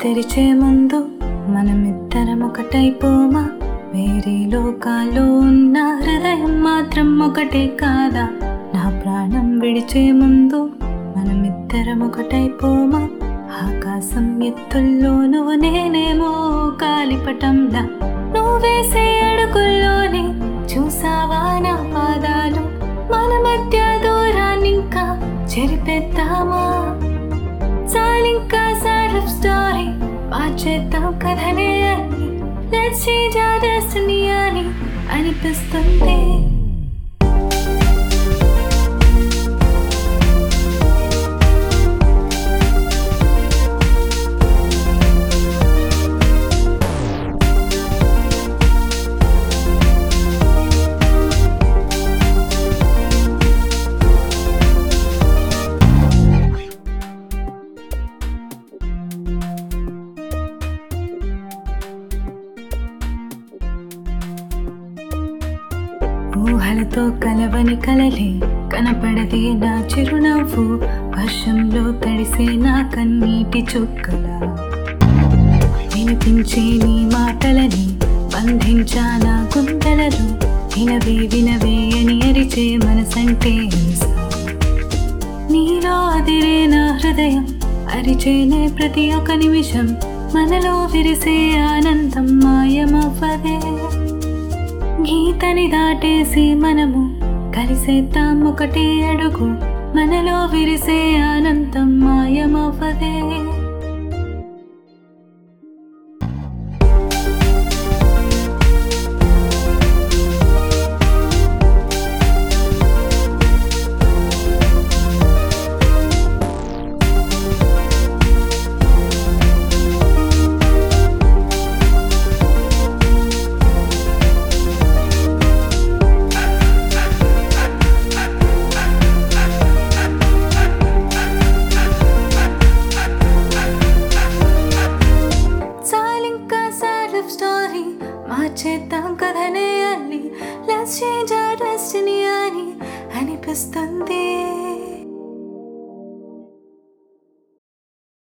తెరిచే ముందు మనమిద్దరం ఒకటైపోమా వేరే లోకాల్లో ఉన్న హృదయం మాత్రం ఒకటే కాదా నా ప్రాణం విడిచే ముందు మనమిద్దరం ఒకటైపోమా ఆకాశం ఎత్తుల్లో నువ్వు నేనేమో కాలిపటంలా నువ్వు వేసే అడుగుల్లోనే చూసావా నా పాదాలు మన మధ్య దూరాన్ని ఇంకా చెరిపేద్దామా చాలింకా సార్ స్టోరీ మార్చేద్దాం కథనే అని లెట్స్ చేంజ్ అవర్ డెస్టినీ అని అనిపిస్తుంది ఊహలతో కలవని కలలే కనపడదే నా చిరునవ్వు వర్షంలో తడిసే నా కన్నీటి చుక్కల వినిపించే నీ మాటలని బంధించా నా గుండెలలో వినవే వినవే అని అరిచే మనసంటే అలస నీలో అదిరే నా హృదయం అరిచేనే ప్రతి ఒక్క నిమిషం మనలో విరిసే ఆనందం మాయమవ్వదే గీతని దాటేసి మనము కలిసేద్దాం ఒకటే అడుగు మనలో విరిసే ఆనందం మాయమవ్వదే చాలింకా సార్ స్టోరీ మార్చేద్దాం కథనే అల్లి లెట్స్ చేంజ్ అవర్ డెస్టినీ అని అనిపిస్తుంది